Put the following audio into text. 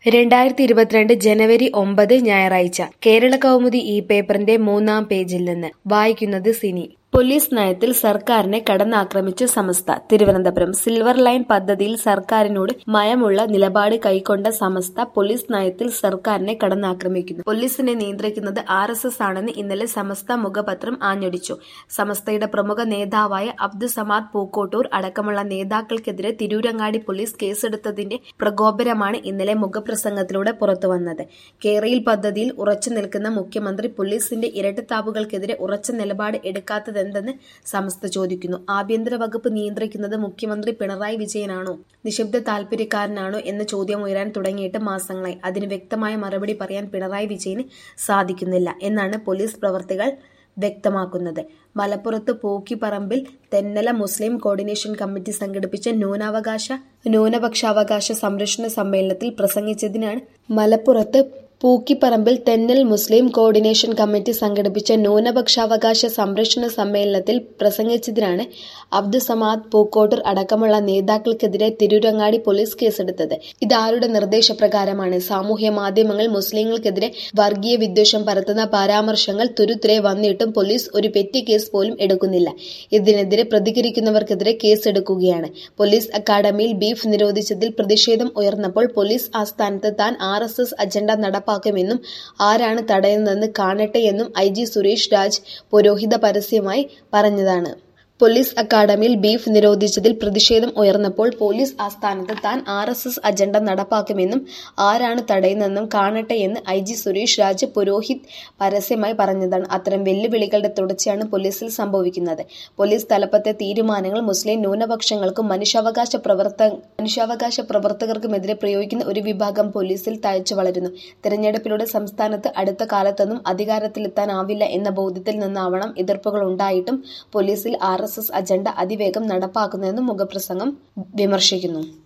രണ്ടായിരത്തി ഇരുപത്തിരണ്ട് ജനുവരി ഒമ്പത് ഞായറാഴ്ച കേരള കൗമുദി ഈ പേപ്പറിന്റെ മൂന്നാം പേജിൽ നിന്ന് വായിക്കുന്നത് സിനി പോലീസ് നയത്തിൽ സർക്കാരിനെ കടന്നാക്രമിച്ച് സമസ്ത തിരുവനന്തപുരം സിൽവർ ലൈൻ പദ്ധതിയിൽ സർക്കാരിനോട് മയമുള്ള നിലപാട് കൈക്കൊണ്ട സമസ്ത പോലീസ് നയത്തിൽ സർക്കാരിനെ കടന്നാക്രമിക്കുന്നു പോലീസിനെ നിയന്ത്രിക്കുന്നത് ആർ എസ് എസ് ആണെന്ന് ഇന്നലെ സമസ്ത മുഖപത്രം ആഞ്ഞടിച്ചു സമസ്തയുടെ പ്രമുഖ നേതാവായ അബ്ദുസമാദ് പൂക്കോട്ടൂർ അടക്കമുള്ള നേതാക്കൾക്കെതിരെ തിരൂരങ്ങാടി പോലീസ് കേസെടുത്തതിന്റെ പ്രകോപനമാണ് ഇന്നലെ മുഖപ്രസംഗത്തിലൂടെ പുറത്തുവന്നത് കേരയിൽ പദ്ധതിയിൽ ഉറച്ചു നിൽക്കുന്ന മുഖ്യമന്ത്രി പോലീസിന്റെ ഇരട്ടത്താപ്പുകൾക്കെതിരെ ഉറച്ച നിലപാട് എടുക്കാത്തത് എന്തെന്ന് സമസ്ത ചോദിക്കുന്നു ആഭ്യന്തര വകുപ്പ് നിയന്ത്രിക്കുന്നത് മുഖ്യമന്ത്രി പിണറായി വിജയനാണോ നിശബ്ദ താൽപര്യക്കാരനാണോ എന്ന ചോദ്യം ഉയരാൻ തുടങ്ങിയിട്ട് മാസങ്ങളായി അതിന് വ്യക്തമായ മറുപടി പറയാൻ പിണറായി വിജയന് സാധിക്കുന്നില്ല എന്നാണ് പോലീസ് പ്രവർത്തികൾ വ്യക്തമാക്കുന്നത് മലപ്പുറത്ത് പൂക്കിപ്പറമ്പിൽ തെന്നല മുസ്ലിം കോർഡിനേഷൻ കമ്മിറ്റി സംഘടിപ്പിച്ച ന്യൂനാവകാശ ന്യൂനപക്ഷാവകാശ സംരക്ഷണ സമ്മേളനത്തിൽ പ്രസംഗിച്ചതിനാണ് മലപ്പുറത്ത് പൂക്കിപ്പറമ്പിൽ തെന്നൽ മുസ്ലിം കോർഡിനേഷൻ കമ്മിറ്റി സംഘടിപ്പിച്ച ന്യൂനപക്ഷാവകാശ സംരക്ഷണ സമ്മേളനത്തിൽ പ്രസംഗിച്ചതിനാണ് അബ്ദുസമാദ് പൂക്കോട്ടൂർ അടക്കമുള്ള നേതാക്കൾക്കെതിരെ തിരൂരങ്ങാടി പോലീസ് കേസെടുത്തത് ഇതാരുടെ നിർദ്ദേശപ്രകാരമാണ് സാമൂഹ്യ മാധ്യമങ്ങൾ മുസ്ലിങ്ങൾക്കെതിരെ വർഗീയ വിദ്വേഷം പരത്തുന്ന പരാമർശങ്ങൾ തുരുത്തുരെ വന്നിട്ടും പോലീസ് ഒരു പെറ്റി കേസ് പോലും എടുക്കുന്നില്ല ഇതിനെതിരെ പ്രതികരിക്കുന്നവർക്കെതിരെ കേസെടുക്കുകയാണ് പോലീസ് അക്കാദമിയിൽ ബീഫ് നിരോധിച്ചതിൽ പ്രതിഷേധം ഉയർന്നപ്പോൾ പോലീസ് ആസ്ഥാനത്ത് താൻ ആർ എസ് എസ് അജണ്ട നടപ്പാക്കുമെന്നും ആരാണ് തടയുന്നതെന്ന് കാണട്ടെയെന്നും ഐ ജി സുരേഷ് രാജ് പുരോഹിത പരസ്യമായി പറഞ്ഞതാണ് പോലീസ് അക്കാദമിയിൽ ബീഫ് നിരോധിച്ചതിൽ പ്രതിഷേധം ഉയർന്നപ്പോൾ പോലീസ് ആസ്ഥാനത്ത് താൻ ആർ എസ് എസ് അജണ്ട നടപ്പാക്കുമെന്നും ആരാണ് തടയുന്നതെന്നും കാണട്ടെ എന്ന് ഐ ജി സുരേഷ് രാജ് പുരോഹിത് പരസ്യമായി പറഞ്ഞതാണ് അത്തരം വെല്ലുവിളികളുടെ തുടർച്ചയാണ് പോലീസിൽ സംഭവിക്കുന്നത് പോലീസ് തലപ്പത്തെ തീരുമാനങ്ങൾ മുസ്ലിം ന്യൂനപക്ഷങ്ങൾക്കും മനുഷ്യാവകാശ പ്രവർത്ത മനുഷ്യാവകാശ പ്രവർത്തകർക്കുമെതിരെ പ്രയോഗിക്കുന്ന ഒരു വിഭാഗം പോലീസിൽ തഴച്ചു വളരുന്നു തെരഞ്ഞെടുപ്പിലൂടെ സംസ്ഥാനത്ത് അടുത്ത കാലത്തൊന്നും അധികാരത്തിലെത്താനാവില്ല എന്ന ബോധ്യത്തിൽ നിന്നാവണം എതിർപ്പുകൾ ഉണ്ടായിട്ടും പോലീസിൽ ആർ എസ് എസ് അജണ്ട അതിവേഗം നടപ്പാക്കുന്നതെന്നും മുഖപ്രസംഗം വിമർശിക്കുന്നു